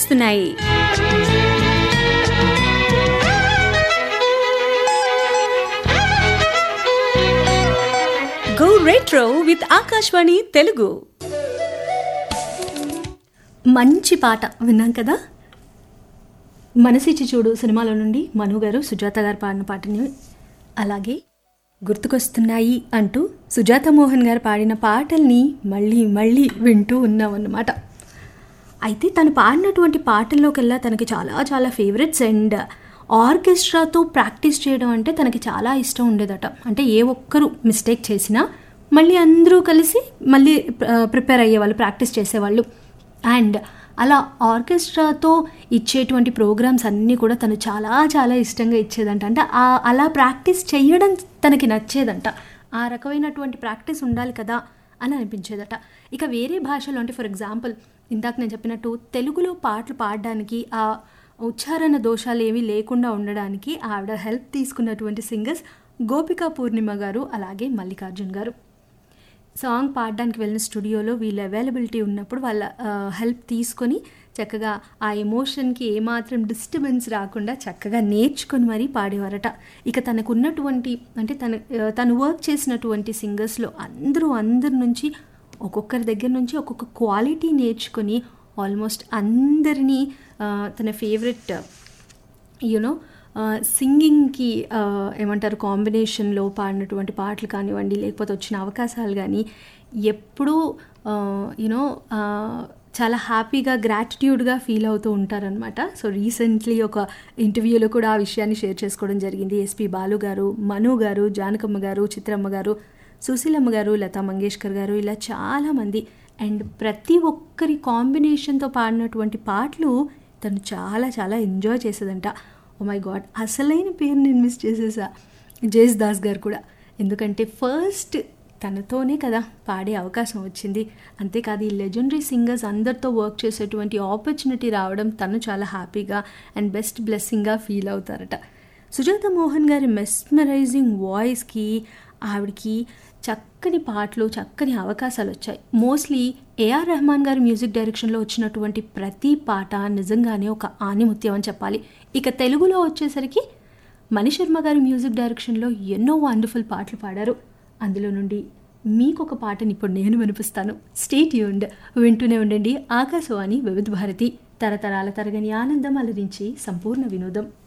గుర్తుకొస్తున్నాయి go retro with Akashvani Telugu మంచి పాట విన్నాం కదా మనసిచ్చి చూడు సినిమాలో నుండి మను గారు సుజాత గారు పాడిన పాటని అలాగే గుర్తుకొస్తున్నాయి అంటూ సుజాత మోహన్ గారు పాడిన పాటల్ని మళ్ళీ మళ్ళీ వింటూ ఉన్నామన్నమాట అయితే తను పాడినటువంటి పాటల్లోకెల్లా తనకి చాలా చాలా ఫేవరెట్స్ అండ్ ఆర్కెస్ట్రాతో ప్రాక్టీస్ చేయడం అంటే తనకి చాలా ఇష్టం ఉండేదట అంటే ఏ ఒక్కరు మిస్టేక్ చేసినా మళ్ళీ అందరూ కలిసి మళ్ళీ ప్రిపేర్ అయ్యేవాళ్ళు ప్రాక్టీస్ చేసేవాళ్ళు అండ్ అలా ఆర్కెస్ట్రాతో ఇచ్చేటువంటి ప్రోగ్రామ్స్ అన్నీ కూడా తను చాలా చాలా ఇష్టంగా ఇచ్చేదంట అంటే ఆ- అలా ప్రాక్టీస్ చేయడం తనకి నచ్చేదంట ఆ రకమైనటువంటి ప్రాక్టీస్ ఉండాలి కదా అని అనిపించేదట ఇక వేరే భాషలో అంటే ఫర్ ఎగ్జాంపుల్ ఇందాక నేను చెప్పినట్టు తెలుగులో పాటలు పాడడానికి ఆ ఉచ్చారణ దోషాలు ఏమీ లేకుండా ఉండడానికి ఆవిడ హెల్ప్ తీసుకున్నటువంటి సింగర్స్ గోపికా పూర్ణిమ గారు అలాగే మల్లికార్జున్ గారు సాంగ్ పాడడానికి వెళ్ళిన స్టూడియోలో వీళ్ళ అవైలబిలిటీ ఉన్నప్పుడు వాళ్ళ హెల్ప్ తీసుకొని చక్కగా ఆ ఎమోషన్కి ఏమాత్రం డిస్టర్బెన్స్ రాకుండా చక్కగా నేర్చుకొని మరీ పాడేవారట ఇక తనకు ఉన్నటువంటి అంటే తన ఆ, తను వర్క్ చేసినటువంటి సింగర్స్లో అందరూ అందరి నుంచి ఒక్కొక్కరి దగ్గర నుంచి ఒక్కొక్క క్వాలిటీ నేర్చుకొని ఆల్మోస్ట్ అందరినీ ఆ, తన ఫేవరెట్ యూనో సింగింగ్కి ఏమంటారు కాంబినేషన్లో పాడినటువంటి పాటలు కానివ్వండి లేకపోతే వచ్చిన అవకాశాలు కానీ ఎప్పుడూ యూనో చాలా హ్యాపీగా గ్రాటిట్యూడ్గా ఫీల్ అవుతూ ఉంటారనమాట సో రీసెంట్లీ ఒక ఇంటర్వ్యూలో కూడా ఆ విషయాన్ని షేర్ చేసుకోవడం జరిగింది ఎస్పి బాలు గారు మను గారు జానకమ్మ గారు చిత్రమ్మ గారు సుశీలమ్మ గారు లతా మంగేష్కర్ గారు ఇలా చాలామంది అండ్ ప్రతి ఒక్కరి కాంబినేషన్తో పాడినటువంటి పాటలు తను చాలా చాలా ఎంజాయ్ చేసేదంట ఓ మై గాడ్ అసలైన పేరు నేను మిస్ చేసేసా జేస్ దాస్ గారు కూడా ఎందుకంటే ఫస్ట్ తనతోనే కదా పాడే అవకాశం వచ్చింది అంతేకాదు ఈ లెజెండరీ సింగర్స్ అందరితో వర్క్ చేసేటువంటి ఆపర్చునిటీ రావడం తను చాలా హ్యాపీగా అండ్ బెస్ట్ బ్లెస్సింగ్గా ఫీల్ అవుతారట సుజాత మోహన్ గారి మెస్మరైజింగ్ వాయిస్కి ఆవిడకి చక్కని పాటలు చక్కని అవకాశాలు వచ్చాయి మోస్ట్లీ ఏఆర్ రెహమాన్ గారి మ్యూజిక్ డైరెక్షన్లో వచ్చినటువంటి ప్రతి పాట నిజంగానే ఒక ఆనిముత్యం అని చెప్పాలి ఇక తెలుగులో వచ్చేసరికి మణిశర్మ గారి మ్యూజిక్ డైరెక్షన్లో ఎన్నో వండర్ఫుల్ పాటలు పాడారు అందులో నుండి మీకు ఒక పాటని ఇప్పుడు నేను వినిపిస్తాను స్టేట్ యూండ్ వింటూనే ఉండండి ఆకాశవాణి వివిధ భారతి తరతరాల తరగని ఆనందం అలరించి సంపూర్ణ వినోదం